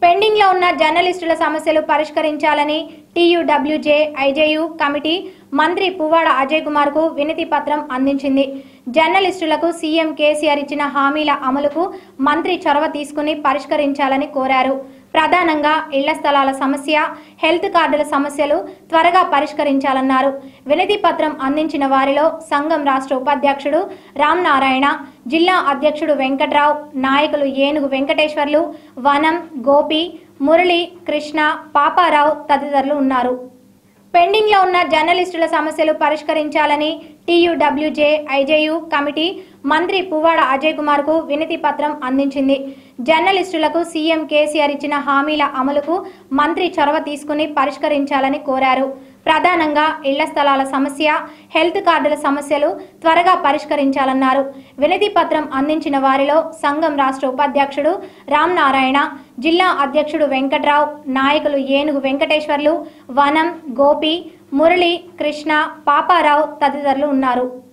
pending లో ఉన్న జర్నలిస్టుల సమస్యలు పరిష్కరించాలని టీయూడబ్ల్యూజే ఐజేయు కమిటీ మంత్రి పువ్వాడ అజయ్ కుమార్ కు వినతి పత్రం అందించింది జర్నలిస్టులకు సీఎం కేసీఆర్ ఇచ్చిన హామీల అమలుకు మంత్రి చొరవ తీసుకుని పరిష్కరించాలని కోరారు ప్రధానంగా ఇళ్ల స్థలాల సమస్య హెల్త్ కార్డుల సమస్యలు త్వరగా పరిష్కరించాలన్నారు వినతి పత్రం అందించిన వారిలో సంఘం రాష్ట్ర ఉపాధ్యక్షుడు రామ్ నారాయణ జిల్లా అధ్యక్షుడు వెంకట్రావు నాయకులు ఏనుగు వెంకటేశ్వర్లు వనం గోపి మురళి కృష్ణ పాపారావు తదితరులు ఉన్నారు పెండింగ్ లో ఉన్న జర్నలిస్టుల సమస్యలు పరిష్కరించాలని టీయూడబ్ల్యూజే ఐజేయు కమిటీ మంత్రి పువ్వాడ అజయ్ కుమార్ కు వినతి పత్రం అందించింది జర్నలిస్టులకు సీఎం కేసీఆర్ ఇచ్చిన హామీల అమలుకు మంత్రి చొరవ తీసుకుని పరిష్కరించాలని కోరారు ప్రధానంగా ఇళ్ల స్థలాల సమస్య హెల్త్ కార్డుల సమస్యలు త్వరగా పరిష్కరించాలన్నారు వినతి పత్రం అందించిన వారిలో సంఘం రాష్ట్ర ఉపాధ్యక్షుడు రామ్ నారాయణ జిల్లా అధ్యక్షుడు వెంకట్రావు నాయకులు ఏనుగు వెంకటేశ్వర్లు వనం గోపి మురళి కృష్ణ పాపారావు తదితరులు ఉన్నారు